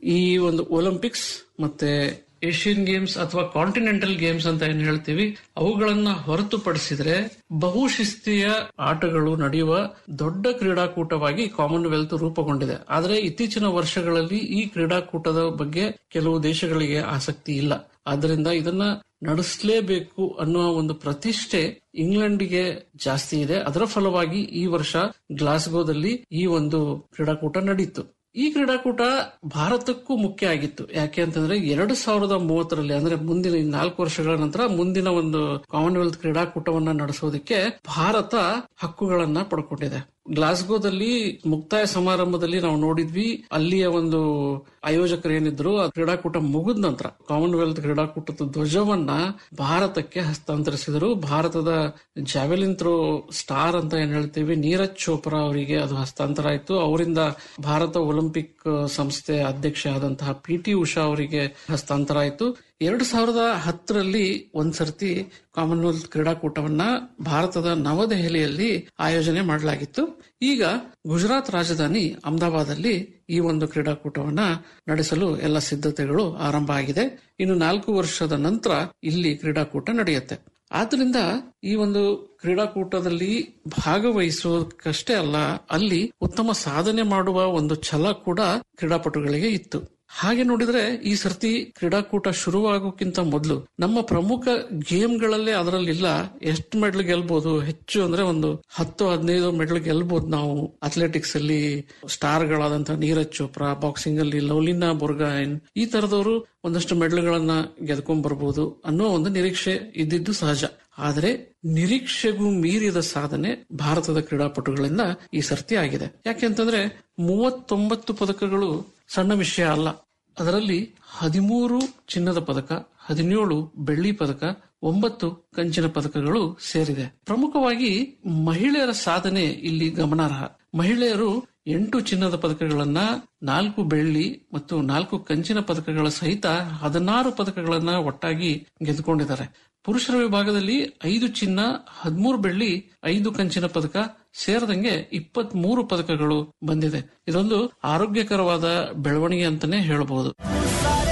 ಈ ಒಂದು ಒಲಿಂಪಿಕ್ಸ್ ಮತ್ತೆ ಏಷ್ಯನ್ ಗೇಮ್ಸ್ ಅಥವಾ ಕಾಂಟಿನೆಂಟಲ್ ಗೇಮ್ಸ್ ಅಂತ ಏನ್ ಹೇಳ್ತೀವಿ ಅವುಗಳನ್ನ ಹೊರತುಪಡಿಸಿದ್ರೆ ಬಹುಶಿಸ್ತೀಯ ಆಟಗಳು ನಡೆಯುವ ದೊಡ್ಡ ಕ್ರೀಡಾಕೂಟವಾಗಿ ಕಾಮನ್ವೆಲ್ತ್ ರೂಪುಗೊಂಡಿದೆ ಆದರೆ ಇತ್ತೀಚಿನ ವರ್ಷಗಳಲ್ಲಿ ಈ ಕ್ರೀಡಾಕೂಟದ ಬಗ್ಗೆ ಕೆಲವು ದೇಶಗಳಿಗೆ ಆಸಕ್ತಿ ಇಲ್ಲ ಆದ್ದರಿಂದ ಇದನ್ನ ನಡೆಸಲೇಬೇಕು ಅನ್ನುವ ಒಂದು ಪ್ರತಿಷ್ಠೆ ಇಂಗ್ಲೆಂಡ್ಗೆ ಜಾಸ್ತಿ ಇದೆ ಅದರ ಫಲವಾಗಿ ಈ ವರ್ಷ ಗ್ಲಾಸ್ಗೋದಲ್ಲಿ ಈ ಒಂದು ಕ್ರೀಡಾಕೂಟ ನಡೀತು ಈ ಕ್ರೀಡಾಕೂಟ ಭಾರತಕ್ಕೂ ಮುಖ್ಯ ಆಗಿತ್ತು ಯಾಕೆ ಅಂತಂದ್ರೆ ಎರಡು ಸಾವಿರದ ಮೂವತ್ತರಲ್ಲಿ ಅಂದ್ರೆ ಮುಂದಿನ ಈ ನಾಲ್ಕು ವರ್ಷಗಳ ನಂತರ ಮುಂದಿನ ಒಂದು ಕಾಮನ್ವೆಲ್ತ್ ಕ್ರೀಡಾಕೂಟವನ್ನ ನಡೆಸೋದಕ್ಕೆ ಭಾರತ ಹಕ್ಕುಗಳನ್ನ ಪಡ್ಕೊಂಡಿದೆ ಗ್ಲಾಸ್ಗೋದಲ್ಲಿ ಮುಕ್ತಾಯ ಸಮಾರಂಭದಲ್ಲಿ ನಾವು ನೋಡಿದ್ವಿ ಅಲ್ಲಿಯ ಒಂದು ಆಯೋಜಕರು ಏನಿದ್ರು ಆ ಕ್ರೀಡಾಕೂಟ ಮುಗಿದ ನಂತರ ಕಾಮನ್ವೆಲ್ತ್ ಕ್ರೀಡಾಕೂಟದ ಧ್ವಜವನ್ನ ಭಾರತಕ್ಕೆ ಹಸ್ತಾಂತರಿಸಿದರು ಭಾರತದ ಜಾವೆಲಿನ್ ಥ್ರೋ ಸ್ಟಾರ್ ಅಂತ ಏನ್ ಹೇಳ್ತೀವಿ ನೀರಜ್ ಚೋಪ್ರಾ ಅವರಿಗೆ ಅದು ಹಸ್ತಾಂತರ ಆಯ್ತು ಅವರಿಂದ ಭಾರತ ಒಲಿಂಪಿಕ್ ಸಂಸ್ಥೆ ಅಧ್ಯಕ್ಷ ಆದಂತಹ ಪಿ ಟಿ ಉಷಾ ಅವರಿಗೆ ಹಸ್ತಾಂತರ ಆಯ್ತು ಎರಡು ಸಾವಿರದ ಹತ್ತರಲ್ಲಿ ಒಂದ್ಸರ್ತಿ ಕಾಮನ್ವೆಲ್ತ್ ಕ್ರೀಡಾಕೂಟವನ್ನ ಭಾರತದ ನವದೆಹಲಿಯಲ್ಲಿ ಆಯೋಜನೆ ಮಾಡಲಾಗಿತ್ತು ಈಗ ಗುಜರಾತ್ ರಾಜಧಾನಿ ಅಹಮದಾಬಾದಲ್ಲಿ ಈ ಒಂದು ಕ್ರೀಡಾಕೂಟವನ್ನ ನಡೆಸಲು ಎಲ್ಲ ಸಿದ್ಧತೆಗಳು ಆರಂಭ ಆಗಿದೆ ಇನ್ನು ನಾಲ್ಕು ವರ್ಷದ ನಂತರ ಇಲ್ಲಿ ಕ್ರೀಡಾಕೂಟ ನಡೆಯುತ್ತೆ ಆದ್ರಿಂದ ಈ ಒಂದು ಕ್ರೀಡಾಕೂಟದಲ್ಲಿ ಭಾಗವಹಿಸೋದಕ್ಕಷ್ಟೇ ಅಲ್ಲ ಅಲ್ಲಿ ಉತ್ತಮ ಸಾಧನೆ ಮಾಡುವ ಒಂದು ಛಲ ಕೂಡ ಕ್ರೀಡಾಪಟುಗಳಿಗೆ ಇತ್ತು ಹಾಗೆ ನೋಡಿದ್ರೆ ಈ ಸರ್ತಿ ಕ್ರೀಡಾಕೂಟ ಶುರುವಾಗೋಕ್ಕಿಂತ ಮೊದಲು ನಮ್ಮ ಪ್ರಮುಖ ಗೇಮ್ಗಳಲ್ಲೇ ಅದರಲ್ಲಿಲ್ಲ ಎಷ್ಟು ಮೆಡಲ್ ಗೆಲ್ಬಹುದು ಹೆಚ್ಚು ಅಂದ್ರೆ ಒಂದು ಹತ್ತು ಹದಿನೈದು ಮೆಡಲ್ ಗೆಲ್ಬಹುದು ನಾವು ಅಥ್ಲೆಟಿಕ್ಸ್ ಅಲ್ಲಿ ಸ್ಟಾರ್ಗಳಾದಂತಹ ನೀರಜ್ ಚೋಪ್ರಾ ಬಾಕ್ಸಿಂಗ್ ಅಲ್ಲಿ ಲವ್ಲಿನಾ ಬುರ್ಗಾಯನ್ ಈ ತರದವರು ಒಂದಷ್ಟು ಮೆಡಲ್ಗಳನ್ನ ಗೆದ್ಕೊಂಡ್ ಬರ್ಬೋದು ಅನ್ನೋ ಒಂದು ನಿರೀಕ್ಷೆ ಇದ್ದಿದ್ದು ಸಹಜ ಆದರೆ ನಿರೀಕ್ಷೆಗೂ ಮೀರಿದ ಸಾಧನೆ ಭಾರತದ ಕ್ರೀಡಾಪಟುಗಳಿಂದ ಈ ಸರ್ತಿ ಆಗಿದೆ ಯಾಕೆಂತಂದ್ರೆ ಮೂವತ್ತೊಂಬತ್ತು ಪದಕಗಳು ಸಣ್ಣ ವಿಷಯ ಅಲ್ಲ ಅದರಲ್ಲಿ ಹದಿಮೂರು ಚಿನ್ನದ ಪದಕ ಹದಿನೇಳು ಬೆಳ್ಳಿ ಪದಕ ಒಂಬತ್ತು ಕಂಚಿನ ಪದಕಗಳು ಸೇರಿದೆ ಪ್ರಮುಖವಾಗಿ ಮಹಿಳೆಯರ ಸಾಧನೆ ಇಲ್ಲಿ ಗಮನಾರ್ಹ ಮಹಿಳೆಯರು ಎಂಟು ಚಿನ್ನದ ಪದಕಗಳನ್ನ ನಾಲ್ಕು ಬೆಳ್ಳಿ ಮತ್ತು ನಾಲ್ಕು ಕಂಚಿನ ಪದಕಗಳ ಸಹಿತ ಹದಿನಾರು ಪದಕಗಳನ್ನ ಒಟ್ಟಾಗಿ ಗೆದ್ದುಕೊಂಡಿದ್ದಾರೆ ಪುರುಷರ ವಿಭಾಗದಲ್ಲಿ ಐದು ಚಿನ್ನ ಹದಿಮೂರು ಬೆಳ್ಳಿ ಐದು ಕಂಚಿನ ಪದಕ ಸೇರದಂಗೆ ಇಪ್ಪತ್ತ್ ಮೂರು ಪದಕಗಳು ಬಂದಿದೆ ಇದೊಂದು ಆರೋಗ್ಯಕರವಾದ ಬೆಳವಣಿಗೆ ಅಂತಾನೆ ಹೇಳಬಹುದು